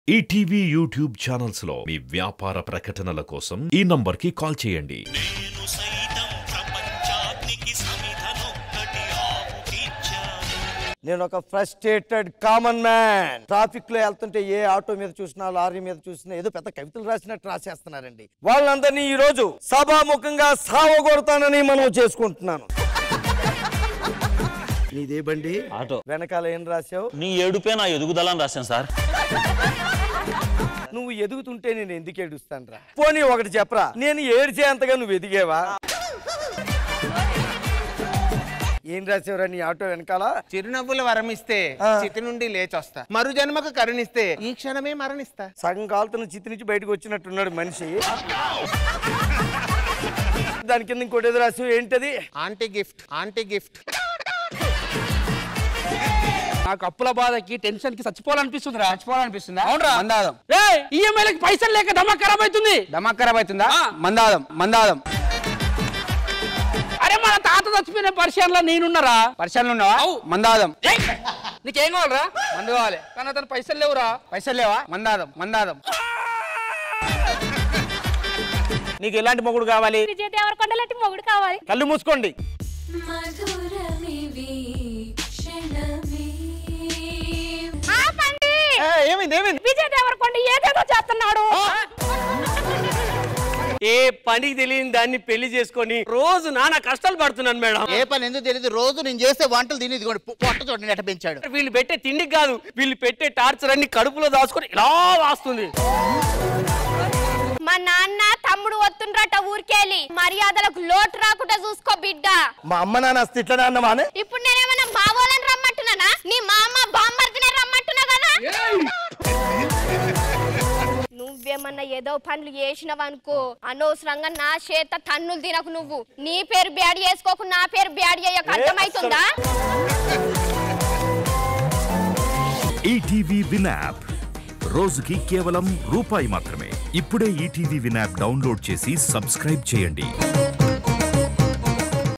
ETV YouTube channels లో మీ వ్యాపార ప్రకటనల కోసం ఈ నంబర్కి కాల్ చేయండి నేను సైతం ప్రపంచాగ్నికి సమిధనొక్కటి ఆవుకిచ్చాను నేను ఒక ఫ్రస్ట్రేటెడ్ కామన్ మ్యాన్ ట్రాఫిక్ లో వెళ్తుంటే ఏ ఆటో మీద చూసినా లారీ మీద చూసినా ఏదో పెద్ద కవితలు రాసినట్టు రాసేస్తున్నారండి వాళ్ళందరినీ ఈ రోజు సభాముఖంగా సావగొడతానని మనం చేసుకుంటున్నాను నీదే బండి ఆటో వెనకాల ఏం రాసావు నీ ఏడుపే నా ఎదుగుదల అని రాశాను సార్ నువ్వు ఎదుగుతుంటే నేను ఎందుకు ఏడుస్తాను రా పోనీ ఒకటి చెప్పరా నేను ఏడ్చేంతగా నువ్వు ఎదిగేవా ఏం రాసావురా నీ ఆటో వెనకాల చిరునవ్వుల వరమిస్తే ఆ. చితి నుండి లేచొస్తా మరు జన్మకు కరుణిస్తే ఈ క్షణమే మరణిస్తా సగం కాలుతున్న చిత్తి నుంచి బయటకు వచ్చినట్టున్నాడు మనిషి దాని కింద ఇంకోటి ఎదురు రాసావు ఏంటది ఆంటీ గిఫ్ట్ ఆంటీ గిఫ్ట్ నాకు అప్పుల బాధకి టెన్షన్ కి చచ్చిపోవాలనిపిస్తుంది రా చచ్చిపోవాలనిపిస్తుందా అవునరా మందాదం ఈఎంఐలకి పైసలు లేక దమా ఖరాబ్ అవుతుంది దమాక్ ఖరాబ్ అవుతుందా ఆ. మందాదం మందాదం అరే మన తాత చచ్చిపోయిన పరిచయంలో నేనున్నారా పరిశీలన ఉన్నావా అవు. మందాదం ఏయ్! నీకేం కావాలరా మందు కావాలి కానీ అతను పైసలు లేవురా పైసలు లేవా మందాదం మందాదం నీకు ఎలాంటి మొగుడు కావాలి విజయ్ దేవరకొండ లాంటి మొగుడు కావాలి కళ్ళు మూసుకోండి మధురమివి క్షణమే ఆపండి ఏమైంది ఏమైంది విజయ్ దేవరకొండ ఏదేదో చేస్తున్నాడు ఏ పనికి తెలియని దాన్ని పెళ్లి చేసుకొని రోజు నానా కష్టాలు పడుతున్నాను మేడం ఏ పని ఎందుకు తెలియదు రోజు నేను చేస్తే వంటలు తిని ఇదిగోండి పొ- పొట్ట చూడండి ఎట్ట పెంచాడు వీళ్ళు పెట్టే తిండికి కాదు వీళ్ళు పెట్టే టార్చర్ అన్ని కడుపులో దాచుకొని ఇలా వాస్తుంది మా నాన్న తమ్ముడు వస్తుండ్రట ఊరికెళ్ళి మర్యాదలకు లోటు రాకుండా చూసుకో బిడ్డ మా అమ్మ నాన్న అసలు ఇట్లనే అన్నమానే ఇప్పుడు నేనేమన్నా బావోలని రమ్మంటున్నానా నీ మా అమ్మ బామ్మర్దినే రమ్మంటున్నా కదా నువ్వేమన్నా ఏదో పనులు చేసినవనుకో అనవసరంగా నా చేత తన్నులు తినకు నువ్వు నీ పేరు బ్యాడ్ చేసుకోకు నా పేరు బ్యాడ్ చేయక అర్థమవుతుందా ఈటీవీ విన్ యాప్ రోజుకి కేవలం రూపాయి మాత్రమే ఇప్పుడే ఈటీవీ విన్ యాప్ డౌన్లోడ్ చేసి సబ్స్క్రైబ్ చేయండి